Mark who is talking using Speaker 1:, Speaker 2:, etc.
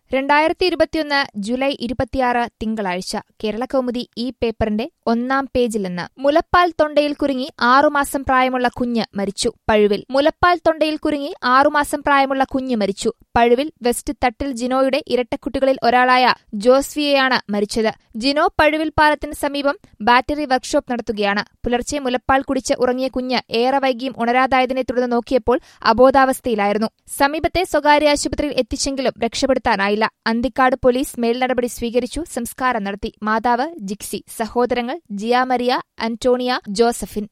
Speaker 1: രണ്ടായിരത്തി ഇരുപത്തിയൊന്ന് ജൂലൈ ഇരുപത്തിയാറ് തിങ്കളാഴ്ച കേരളകൗമുദി ഈ പേപ്പറിന്റെ ഒന്നാം പേജിൽ നിന്ന് മുലപ്പാൽ തൊണ്ടയിൽ കുരുങ്ങി ആറുമാസം പ്രായമുള്ള കുഞ്ഞ് മരിച്ചു പഴുവിൽ മുലപ്പാൽ തൊണ്ടയിൽ കുരുങ്ങി ആറുമാസം പ്രായമുള്ള കുഞ്ഞ് മരിച്ചു പഴുവിൽ വെസ്റ്റ് തട്ടിൽ ജിനോയുടെ ഇരട്ടക്കുട്ടികളിൽ ഒരാളായ ജോസ്വിയെയാണ് മരിച്ചത് ജിനോ പഴുവിൽ പാലത്തിന് സമീപം ബാറ്ററി വർക്ക്ഷോപ്പ് നടത്തുകയാണ് പുലർച്ചെ മുലപ്പാൽ കുടിച്ച് ഉറങ്ങിയ കുഞ്ഞ് ഏറെ വൈകിയും ഉണരാതായതിനെ തുടർന്ന് നോക്കിയപ്പോൾ അബോധാവസ്ഥയിലായിരുന്നു സമീപത്തെ സ്വകാര്യ ആശുപത്രിയിൽ എത്തിച്ചെങ്കിലും രക്ഷപ്പെടുത്താനായില്ല അന്തിക്കാട് പോലീസ് മേൽനടപടി സ്വീകരിച്ചു സംസ്കാരം നടത്തി മാതാവ് ജിക്സി സഹോദരങ്ങൾ ജിയാമരിയ അന്റോണിയ ജോസഫിൻ